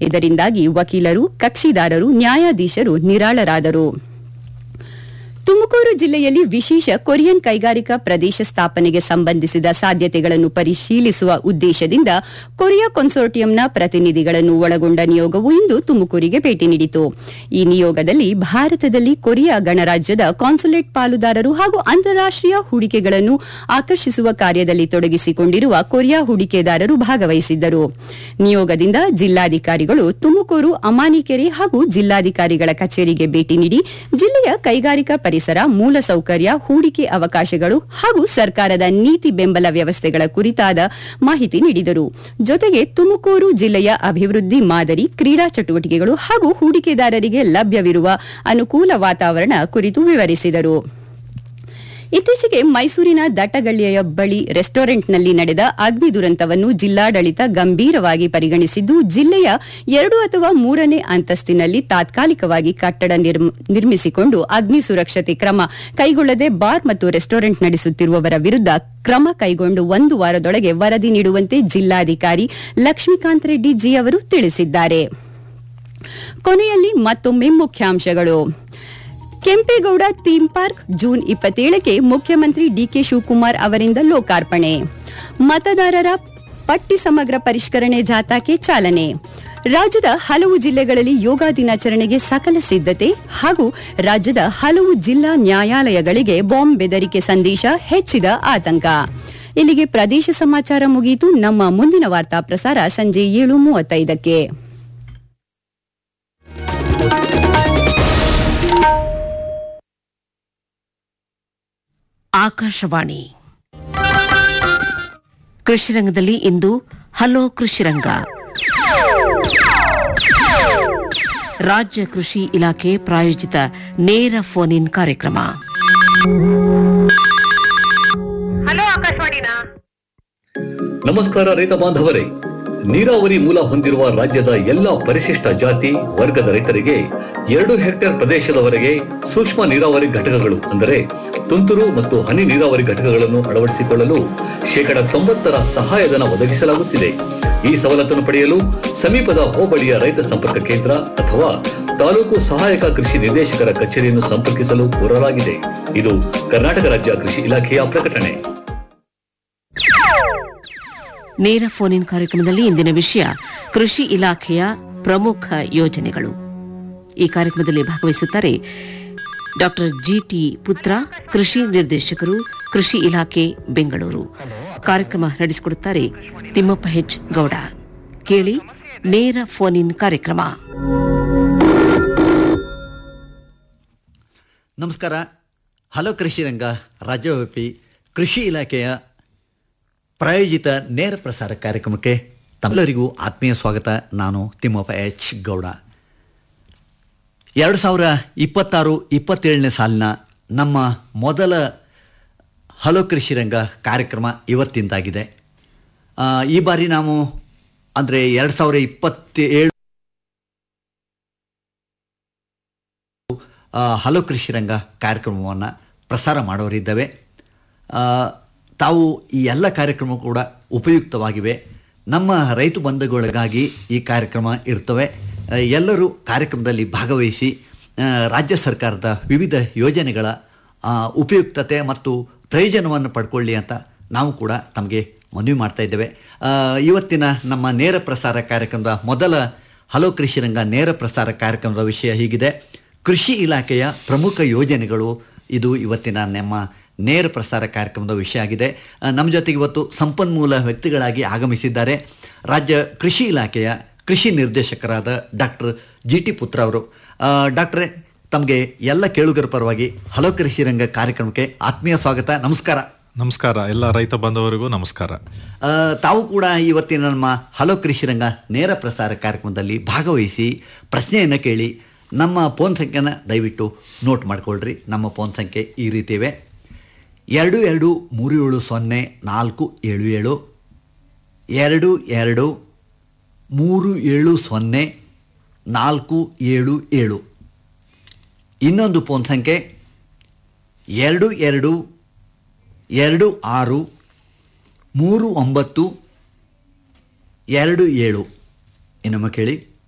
ಇದರಿಂದಾಗಿ ವಕೀಲರು ಕಕ್ಷಿದಾರರು ನ್ಯಾಯಾಧೀಶರು ನಿರಾಳರಾದರು ತುಮಕೂರು ಜಿಲ್ಲೆಯಲ್ಲಿ ವಿಶೇಷ ಕೊರಿಯನ್ ಕೈಗಾರಿಕಾ ಪ್ರದೇಶ ಸ್ಥಾಪನೆಗೆ ಸಂಬಂಧಿಸಿದ ಸಾಧ್ಯತೆಗಳನ್ನು ಪರಿಶೀಲಿಸುವ ಉದ್ದೇಶದಿಂದ ಕೊರಿಯಾ ಕನ್ಸೋರ್ಟಿಯಂನ ಪ್ರತಿನಿಧಿಗಳನ್ನು ಒಳಗೊಂಡ ನಿಯೋಗವು ಇಂದು ತುಮಕೂರಿಗೆ ಭೇಟಿ ನೀಡಿತು ಈ ನಿಯೋಗದಲ್ಲಿ ಭಾರತದಲ್ಲಿ ಕೊರಿಯಾ ಗಣರಾಜ್ಯದ ಕಾನ್ಸುಲೇಟ್ ಪಾಲುದಾರರು ಹಾಗೂ ಅಂತಾರಾಷ್ಟೀಯ ಹೂಡಿಕೆಗಳನ್ನು ಆಕರ್ಷಿಸುವ ಕಾರ್ಯದಲ್ಲಿ ತೊಡಗಿಸಿಕೊಂಡಿರುವ ಕೊರಿಯಾ ಹೂಡಿಕೆದಾರರು ಭಾಗವಹಿಸಿದ್ದರು ನಿಯೋಗದಿಂದ ಜಿಲ್ಲಾಧಿಕಾರಿಗಳು ತುಮಕೂರು ಅಮಾನಿಕೆರೆ ಹಾಗೂ ಜಿಲ್ಲಾಧಿಕಾರಿಗಳ ಕಚೇರಿಗೆ ಭೇಟಿ ನೀಡಿ ಜಿಲ್ಲೆಯ ಕೈಗಾರಿಕಾ ಪರಿಸರ ಮೂಲಸೌಕರ್ಯ ಹೂಡಿಕೆ ಅವಕಾಶಗಳು ಹಾಗೂ ಸರ್ಕಾರದ ನೀತಿ ಬೆಂಬಲ ವ್ಯವಸ್ಥೆಗಳ ಕುರಿತಾದ ಮಾಹಿತಿ ನೀಡಿದರು ಜೊತೆಗೆ ತುಮಕೂರು ಜಿಲ್ಲೆಯ ಅಭಿವೃದ್ಧಿ ಮಾದರಿ ಕ್ರೀಡಾ ಚಟುವಟಿಕೆಗಳು ಹಾಗೂ ಹೂಡಿಕೆದಾರರಿಗೆ ಲಭ್ಯವಿರುವ ಅನುಕೂಲ ವಾತಾವರಣ ಕುರಿತು ವಿವರಿಸಿದರು ಇತ್ತೀಚೆಗೆ ಮೈಸೂರಿನ ದಟ್ಟಗಳ್ಳಿಯ ಬಳಿ ರೆಸ್ಟೋರೆಂಟ್ನಲ್ಲಿ ನಡೆದ ಅಗ್ನಿ ದುರಂತವನ್ನು ಜಿಲ್ಲಾಡಳಿತ ಗಂಭೀರವಾಗಿ ಪರಿಗಣಿಸಿದ್ದು ಜಿಲ್ಲೆಯ ಎರಡು ಅಥವಾ ಮೂರನೇ ಅಂತಸ್ತಿನಲ್ಲಿ ತಾತ್ಕಾಲಿಕವಾಗಿ ಕಟ್ಟಡ ನಿರ್ಮಿಸಿಕೊಂಡು ಅಗ್ನಿ ಸುರಕ್ಷತೆ ಕ್ರಮ ಕೈಗೊಳ್ಳದೆ ಬಾರ್ ಮತ್ತು ರೆಸ್ಟೋರೆಂಟ್ ನಡೆಸುತ್ತಿರುವವರ ವಿರುದ್ಧ ಕ್ರಮ ಕೈಗೊಂಡು ಒಂದು ವಾರದೊಳಗೆ ವರದಿ ನೀಡುವಂತೆ ಜಿಲ್ಲಾಧಿಕಾರಿ ಲಕ್ಷ್ಮೀಕಾಂತ್ ರೆಡ್ಡಿ ಜಿ ಅವರು ತಿಳಿಸಿದ್ದಾರೆ ಕೊನೆಯಲ್ಲಿ ಮತ್ತೊಮ್ಮೆ ಮುಖ್ಯಾಂಶಗಳು ಕೆಂಪೇಗೌಡ ಥೀಮ್ ಪಾರ್ಕ್ ಜೂನ್ ಇಪ್ಪತ್ತೇಳಕ್ಕೆ ಮುಖ್ಯಮಂತ್ರಿ ಡಿಕೆ ಶಿವಕುಮಾರ್ ಅವರಿಂದ ಲೋಕಾರ್ಪಣೆ ಮತದಾರರ ಪಟ್ಟಿ ಸಮಗ್ರ ಪರಿಷ್ಕರಣೆ ಜಾಥಾಕ್ಕೆ ಚಾಲನೆ ರಾಜ್ಯದ ಹಲವು ಜಿಲ್ಲೆಗಳಲ್ಲಿ ಯೋಗ ದಿನಾಚರಣೆಗೆ ಸಕಲ ಸಿದ್ಧತೆ ಹಾಗೂ ರಾಜ್ಯದ ಹಲವು ಜಿಲ್ಲಾ ನ್ಯಾಯಾಲಯಗಳಿಗೆ ಬಾಂಬ್ ಬೆದರಿಕೆ ಸಂದೇಶ ಹೆಚ್ಚಿದ ಆತಂಕ ಇಲ್ಲಿಗೆ ಪ್ರದೇಶ ಸಮಾಚಾರ ಮುಗಿಯಿತು ನಮ್ಮ ಮುಂದಿನ ವಾರ್ತಾ ಪ್ರಸಾರ ಸಂಜೆ ಏಳು ಮೂವತ್ತೈದಕ್ಕೆ ಆಕಾಶವಾಣಿ ಕೃಷಿ ರಂಗದಲ್ಲಿ ಇಂದು ಹಲೋ ಕೃಷಿ ರಂಗ ರಾಜ್ಯ ಕೃಷಿ ಇಲಾಖೆ ಪ್ರಾಯೋಜಿತ ನೇರ ಫೋನ್ ಇನ್ ಕಾರ್ಯಕ್ರಮ ಹಲೋ ಆಕಾಶವಾಣಿನಾ ನಮಸ್ಕಾರ ರೈತ ಬಾಂಧವರೇ ನೀರಾವರಿ ಮೂಲ ಹೊಂದಿರುವ ರಾಜ್ಯದ ಎಲ್ಲಾ ಪರಿಶಿಷ್ಟ ಜಾತಿ ವರ್ಗದ ರೈತರಿಗೆ ಎರಡು ಹೆಕ್ಟೇರ್ ಪ್ರದೇಶದವರೆಗೆ ಸೂಕ್ಷ್ಮ ನೀರಾವರಿ ಘಟಕಗಳು ಅಂದರೆ ತುಂತುರು ಮತ್ತು ಹನಿ ನೀರಾವರಿ ಘಟಕಗಳನ್ನು ಅಳವಡಿಸಿಕೊಳ್ಳಲು ಶೇಕಡ ತೊಂಬತ್ತರ ಸಹಾಯಧನ ಒದಗಿಸಲಾಗುತ್ತಿದೆ ಈ ಸವಲತ್ತನ್ನು ಪಡೆಯಲು ಸಮೀಪದ ಹೋಬಳಿಯ ರೈತ ಸಂಪರ್ಕ ಕೇಂದ್ರ ಅಥವಾ ತಾಲೂಕು ಸಹಾಯಕ ಕೃಷಿ ನಿರ್ದೇಶಕರ ಕಚೇರಿಯನ್ನು ಸಂಪರ್ಕಿಸಲು ಕೋರಲಾಗಿದೆ ಇದು ಕರ್ನಾಟಕ ರಾಜ್ಯ ಕೃಷಿ ಇಲಾಖೆಯ ಪ್ರಕಟಣೆ ನೇರ ಫೋನ್ ಇನ್ ಕಾರ್ಯಕ್ರಮದಲ್ಲಿ ಇಂದಿನ ವಿಷಯ ಕೃಷಿ ಇಲಾಖೆಯ ಪ್ರಮುಖ ಯೋಜನೆಗಳು ಈ ಕಾರ್ಯಕ್ರಮದಲ್ಲಿ ಭಾಗವಹಿಸುತ್ತಾರೆ ಡಾಕ್ಟರ್ ಜಿಟಿ ಪುತ್ರ ಕೃಷಿ ನಿರ್ದೇಶಕರು ಕೃಷಿ ಇಲಾಖೆ ಬೆಂಗಳೂರು ಕಾರ್ಯಕ್ರಮ ನಡೆಸಿಕೊಡುತ್ತಾರೆ ತಿಮ್ಮಪ್ಪ ಹೆಚ್ ಗೌಡ ಕೇಳಿ ನೇರ ಫೋನ್ ಇನ್ ಕಾರ್ಯಕ್ರಮ ನಮಸ್ಕಾರ ಹಲೋ ಕೃಷಿ ರಂಗ ರಾಜ್ಯವ್ಯಾಪಿ ಕೃಷಿ ಇಲಾಖೆಯ ಪ್ರಾಯೋಜಿತ ನೇರ ಪ್ರಸಾರ ಕಾರ್ಯಕ್ರಮಕ್ಕೆ ತಮ್ಮೆಲ್ಲರಿಗೂ ಆತ್ಮೀಯ ಸ್ವಾಗತ ನಾನು ತಿಮ್ಮಪ್ಪ ಎಚ್ ಗೌಡ ಎರಡು ಸಾವಿರ ಇಪ್ಪತ್ತಾರು ಇಪ್ಪತ್ತೇಳನೇ ಸಾಲಿನ ನಮ್ಮ ಮೊದಲ ಹಲೋ ಕೃಷಿ ರಂಗ ಕಾರ್ಯಕ್ರಮ ಇವತ್ತಿಂದಾಗಿದೆ ಆ, ಈ ಬಾರಿ ನಾವು ಅಂದರೆ ಎರಡು ಸಾವಿರ ಇಪ್ಪತ್ತೇಳು ಆ, ಹಲೋ ಕೃಷಿ ರಂಗ ಕಾರ್ಯಕ್ರಮವನ್ನು ಪ್ರಸಾರ ಮಾಡೋರಿದ್ದೇವೆ ಆ, ತಾವು ಈ ಎಲ್ಲ ಕಾರ್ಯಕ್ರಮ ಕೂಡ ಉಪಯುಕ್ತವಾಗಿವೆ ನಮ್ಮ ರೈತ ಬಂಧುಗಳಿಗಾಗಿ ಈ ಕಾರ್ಯಕ್ರಮ ಇರ್ತವೆ ಆ, ಎಲ್ಲರೂ ಕಾರ್ಯಕ್ರಮದಲ್ಲಿ ಭಾಗವಹಿಸಿ ಆ, ರಾಜ್ಯ ಸರ್ಕಾರದ ವಿವಿಧ ಯೋಜನೆಗಳ ಆ, ಉಪಯುಕ್ತತೆ ಮತ್ತು ಪ್ರಯೋಜನವನ್ನು ಪಡ್ಕೊಳ್ಳಿ ಅಂತ ನಾವು ಕೂಡ ತಮಗೆ ಮನವಿ ಮಾಡ್ತಾ ಇದ್ದೇವೆ ಆ, ಇವತ್ತಿನ ನಮ್ಮ ನೇರ ಪ್ರಸಾರ ಕಾರ್ಯಕ್ರಮದ ಮೊದಲ ಹಲೋ ಕೃಷಿ ರಂಗ ನೇರ ಪ್ರಸಾರ ಕಾರ್ಯಕ್ರಮದ ವಿಷಯ ಹೀಗಿದೆ ಕೃಷಿ ಇಲಾಖೆಯ ಪ್ರಮುಖ ಯೋಜನೆಗಳು ಇದು ಇವತ್ತಿನ ನಮ್ಮ ನೇರ ಪ್ರಸಾರ ಕಾರ್ಯಕ್ರಮದ ವಿಷಯ ಆಗಿದೆ ಆ, ನಮ್ಮ ಜೊತೆಗೆ ಇವತ್ತು ಸಂಪನ್ಮೂಲ ವ್ಯಕ್ತಿಗಳಾಗಿ ಆಗಮಿಸಿದ್ದಾರೆ ರಾಜ್ಯ ಕೃಷಿ ಇಲಾಖೆಯ ಕೃಷಿ ನಿರ್ದೇಶಕರಾದ ಡಾಕ್ಟರ್ ಜಿ ಟಿ ಪುತ್ರ ಅವರು ಆ, ಡಾಕ್ಟ್ರೇ ತಮಗೆ ಎಲ್ಲ ಕೇಳುಗರ ಪರವಾಗಿ ಹಲೋ ಕೃಷಿ ರಂಗ ಕಾರ್ಯಕ್ರಮಕ್ಕೆ ಆತ್ಮೀಯ ಸ್ವಾಗತ ನಮಸ್ಕಾರ ನಮಸ್ಕಾರ ಎಲ್ಲ ರೈತ ಬಾಂಧವರಿಗೂ ನಮಸ್ಕಾರ ಆ, ತಾವು ಕೂಡ ಇವತ್ತಿನ ನಮ್ಮ ಹಲೋ ಕೃಷಿ ರಂಗ ನೇರ ಪ್ರಸಾರ ಕಾರ್ಯಕ್ರಮದಲ್ಲಿ ಭಾಗವಹಿಸಿ ಪ್ರಶ್ನೆಯನ್ನು ಕೇಳಿ ನಮ್ಮ ಫೋನ್ ಸಂಖ್ಯೆನ ದಯವಿಟ್ಟು ನೋಟ್ ಮಾಡ್ಕೊಳ್ರಿ ನಮ್ಮ ಫೋನ್ ಸಂಖ್ಯೆ ಈ ರೀತಿ ಇವೆ ಎರಡು ಎರಡು ಮೂರು ಏಳು ಸೊನ್ನೆ ನಾಲ್ಕು ಏಳು ಏಳು ಎರಡು ಎರಡು ಮೂರು ಏಳು ಸೊನ್ನೆ ನಾಲ್ಕು ಏಳು ಏಳು ಇನ್ನೊಂದು ಫೋನ್ ಸಂಖ್ಯೆ ಎರಡು ಎರಡು ಎರಡು ಆರು ಮೂರು ಒಂಬತ್ತು ಎರಡು ಏಳು ಇನ್ನೊಮ್ಮೆ ಕೇಳಿ